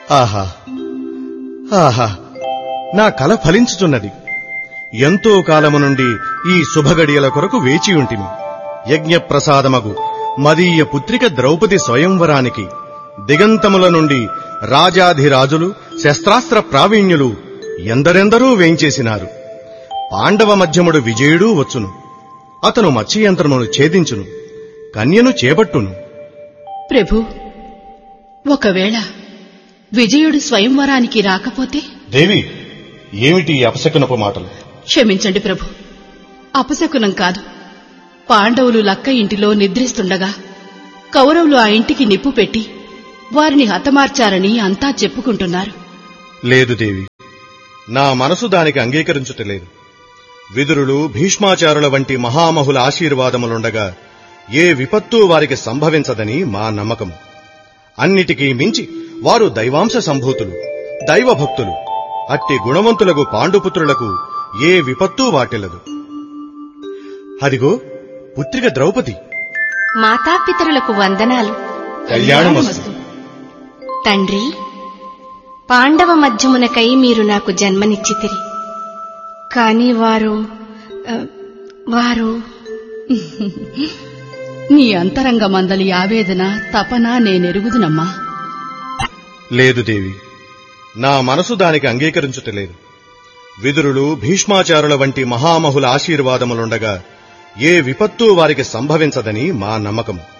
ఆహా ఆహా నా కల ఫలించుచున్నది ఎంతో కాలము నుండి ఈ శుభగడియల కొరకు వేచియుంటిమి యజ్ఞప్రసాదమగు మదీయ పుత్రిక ద్రౌపది స్వయంవరానికి దిగంతముల నుండి రాజాధిరాజులు శస్త్రాస్త్ర ప్రావీణ్యులు ఎందరెందరూ వేంచేసినారు పాండవ మధ్యముడు విజయుడూ వచ్చును అతను మత్స్యయంత్రమును ఛేదించును కన్యను చేపట్టును ప్రభు ఒకవేళ విజయుడు స్వయంవరానికి రాకపోతే దేవి ఏమిటి ఈ అపశకునపు మాటలు క్షమించండి ప్రభు అపశకునం కాదు పాండవులు లక్క ఇంటిలో నిద్రిస్తుండగా కౌరవులు ఆ ఇంటికి నిప్పు పెట్టి వారిని హతమార్చారని అంతా చెప్పుకుంటున్నారు లేదు దేవి నా మనసు దానికి అంగీకరించుటలేదు విదురులు భీష్మాచారుల వంటి మహామహుల ఆశీర్వాదములుండగా ఏ విపత్తు వారికి సంభవించదని మా నమ్మకం అన్నిటికీ మించి వారు దైవాంశ సంభూతులు దైవభక్తులు అట్టి గుణవంతులకు పాండుపుత్రులకు ఏ విపత్తు వాటిల్లదు అదిగో పుత్రిక ద్రౌపది మాతాపితరులకు వందనాలు కళ్యాణమస్తు తండ్రి పాండవ మధ్యమునకై మీరు నాకు జన్మనిచ్చితిరి కాని వారు ఆ, వారు నీ అంతరంగమందలి ఆవేదన తపన నేనెరుగుదునమ్మా లేదు దేవి నా మనసు దానికి అంగీకరించుటలేదు విదురులు భీష్మాచారుల వంటి మహామహుల ఆశీర్వాదములుండగా ఏ విపత్తు వారికి సంభవించదని మా నమ్మకం